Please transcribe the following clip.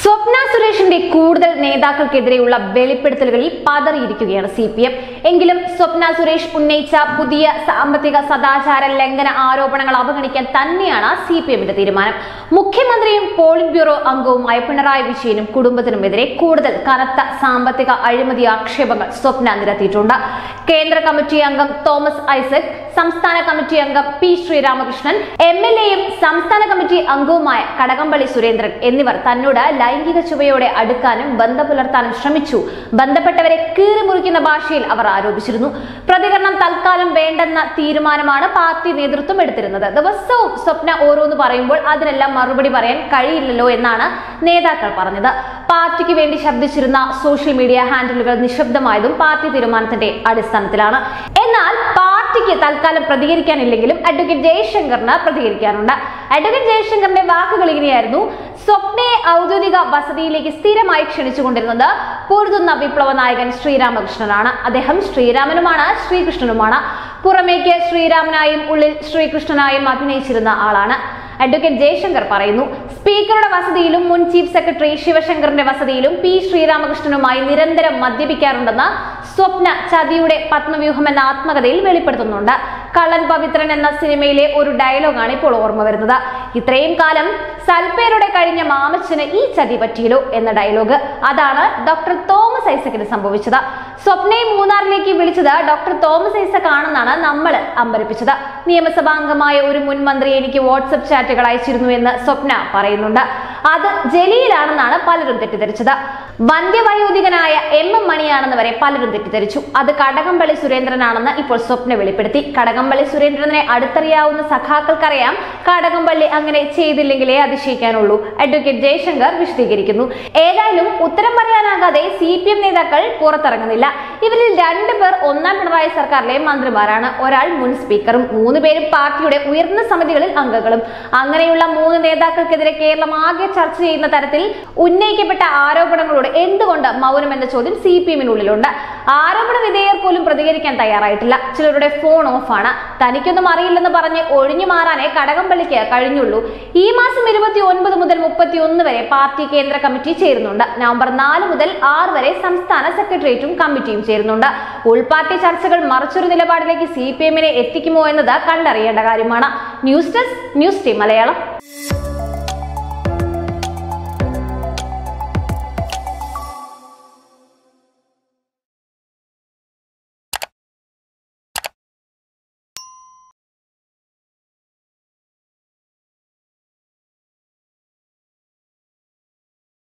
സ്വപ്ന സുരേഷിന്റെ കൂടുതൽ നേതാക്കൾക്കെതിരെയുള്ള വെളിപ്പെടുത്തലുകളിൽ പതറിയിരിക്കുകയാണ് സി പി എം എങ്കിലും സ്വപ്ന സുരേഷ് ഉന്നയിച്ച പുതിയ സാമ്പത്തിക സദാചാര ലംഘന ആരോപണങ്ങൾ അവഗണിക്കാൻ തന്നെയാണ് സി പി എമ്മിന്റെ തീരുമാനം മുഖ്യമന്ത്രിയും പോളിറ്റ് ബ്യൂറോ അംഗവുമായ പിണറായി വിജയനും കുടുംബത്തിനുമെതിരെ കൂടുതൽ കനത്ത സാമ്പത്തിക അഴിമതി ആക്ഷേപങ്ങൾ സ്വപ്ന നിരത്തിയിട്ടുണ്ട് കേന്ദ്ര കമ്മിറ്റി അംഗം തോമസ് ഐസക് സംസ്ഥാന കമ്മിറ്റി അംഗം പി ശ്രീരാമകൃഷ്ണൻ എം എൽ എയും സംസ്ഥാന കമ്മിറ്റി അംഗവുമായ കടകംപള്ളി സുരേന്ദ്രൻ എന്നിവർ തന്നോട് ലൈംഗിക ചുവയോടെ അടുക്കാനും ബന്ധം പുലർത്താനും ശ്രമിച്ചു ബന്ധപ്പെട്ടവരെ കീറിമുറിക്കുന്ന ഭാഷയിൽ അവർ ആരോപിച്ചിരുന്നു പ്രതികരണം തൽക്കാലം വേണ്ടെന്ന തീരുമാനമാണ് പാർട്ടി നേതൃത്വം എടുത്തിരുന്നത് ദിവസവും സ്വപ്ന ഓരോന്ന് പറയുമ്പോൾ അതിനെല്ലാം മറുപടി പറയാൻ കഴിയില്ലല്ലോ എന്നാണ് നേതാക്കൾ പറഞ്ഞത് പാർട്ടിക്ക് വേണ്ടി ശബ്ദിച്ചിരുന്ന സോഷ്യൽ മീഡിയ ഹാൻഡിലുകൾ നിശബ്ദമായതും പാർട്ടി തീരുമാനത്തിന്റെ അടിസ്ഥാനത്തിലാണ് എന്നാൽ പാർട്ടിക്ക് തൽക്കാലം പ്രതികരിക്കാനില്ലെങ്കിലും അഡ്വക്കേറ്റ് ജയശങ്കറിന് പ്രതികരിക്കാനുണ്ട് അഡ്വക്കേറ്റ് ജയശങ്കറിന്റെ വാക്കുകൾ ഇങ്ങനെയായിരുന്നു സ്വപ്നയെ ഔദ്യോഗിക വസതിയിലേക്ക് സ്ഥിരമായി ക്ഷണിച്ചുകൊണ്ടിരുന്നത് പൊരുതുന്ന വിപ്ലവ നായകൻ ശ്രീരാമകൃഷ്ണനാണ് അദ്ദേഹം ശ്രീരാമനുമാണ് ശ്രീകൃഷ്ണനുമാണ് പുറമേക്ക് ശ്രീരാമനായും ഉള്ളിൽ ശ്രീകൃഷ്ണനായും അഭിനയിച്ചിരുന്ന ആളാണ് അഡ്വക്കേറ്റ് ജയശങ്കർ പറയുന്നു സ്പീക്കറുടെ വസതിയിലും മുൻ ചീഫ് സെക്രട്ടറി ശിവശങ്കറിന്റെ വസതിയിലും പി ശ്രീരാമകൃഷ്ണനുമായി നിരന്തരം മദ്യപിക്കാറുണ്ടെന്ന് സ്വപ്ന ചതിയുടെ പത്മവ്യൂഹം എന്ന ആത്മകഥയിൽ വെളിപ്പെടുത്തുന്നുണ്ട് കള്ളൻ പവിത്രൻ എന്ന സിനിമയിലെ ഒരു ഡയലോഗാണ് ഇപ്പോൾ ഓർമ്മ വരുന്നത് ഇത്രയും കാലം സൽപ്പേരുടെ കഴിഞ്ഞ മാമച്ചന് ഈ ചതി പറ്റിയല്ലോ എന്ന ഡയലോഗ് അതാണ് ഡോക്ടർ തോമസ് ഐസക്കിന് സംഭവിച്ചത് സ്വപ്നയെ മൂന്നാറിലേക്ക് വിളിച്ചത് ഡോക്ടർ തോമസ് ഐസക് ആണെന്നാണ് നമ്മൾ അമ്പരപ്പിച്ചത് നിയമസഭാംഗമായ ഒരു മുൻ മന്ത്രി എനിക്ക് വാട്സപ്പ് ചാറ്റുകൾ അയച്ചിരുന്നു എന്ന് സ്വപ്ന പറയുന്നുണ്ട് അത് ജലീലാണെന്നാണ് പലരും തെറ്റിദ്ധരിച്ചത് വന്ധ്യവയോധികനായ എം എം മണിയാണെന്ന് വരെ പലരും തെറ്റിദ്ധരിച്ചു അത് കടകംപള്ളി സുരേന്ദ്രനാണെന്ന് ഇപ്പോൾ സ്വപ്ന വെളിപ്പെടുത്തി കടകംപള്ളി സുരേന്ദ്രനെ അടുത്തറിയാവുന്ന സഖാക്കൾക്കറിയാം കടകംപള്ളി അങ്ങനെ ചെയ്തില്ലെങ്കിലേ അതിശയിക്കാനുള്ളൂ അഡ്വക്കേറ്റ് ജയശങ്കർ വിശദീകരിക്കുന്നു ഏതായാലും ഉത്തരം പറയാനാകാതെ സി പി എം നേതാക്കൾ പുറത്തിറങ്ങുന്നില്ല ഇവരിൽ രണ്ടുപേർ ഒന്നാം പിണറായി സർക്കാരിലെ മന്ത്രിമാരാണ് ഒരാൾ മുൻ സ്പീക്കറും മൂന്ന് പേരും പാർട്ടിയുടെ ഉയർന്ന സമിതികളിൽ അംഗങ്ങളും അങ്ങനെയുള്ള മൂന്ന് നേതാക്കൾക്കെതിരെ കേരളം ആകെ ചർച്ച ചെയ്യുന്ന തരത്തിൽ ഉന്നയിക്കപ്പെട്ട ആരോപണങ്ങളോട് എന്തുകൊണ്ട് മൗനം എന്ന ചോദ്യം സി പി എമ്മിനുള്ളിലുണ്ട് ആരോപണ വിധേയർ പോലും പ്രതികരിക്കാൻ തയ്യാറായിട്ടില്ല ചിലരുടെ ഫോൺ ഓഫ് ആണ് തനിക്കൊന്നും അറിയില്ലെന്ന് പറഞ്ഞ് ഒഴിഞ്ഞു മാറാനേ കടകംപള്ളിക്ക് കഴിഞ്ഞുള്ളൂ ഈ മാസം ഇരുപത്തി ഒൻപത് മുതൽ മുപ്പത്തി ഒന്ന് വരെ പാർട്ടി കേന്ദ്ര കമ്മിറ്റി ചേരുന്നുണ്ട് നവംബർ നാല് മുതൽ ആറ് വരെ സംസ്ഥാന സെക്രട്ടേറിയറ്റും കമ്മിറ്റിയും ചേരുന്നുണ്ട് ഉൾപാർട്ടി ചർച്ചകൾ മറിച്ചൊരു നിലപാടിലേക്ക് സി പി എമ്മിനെ എത്തിക്കുമോ എന്നത് കണ്ടറിയേണ്ട കാര്യമാണ് news desk news team Malayalam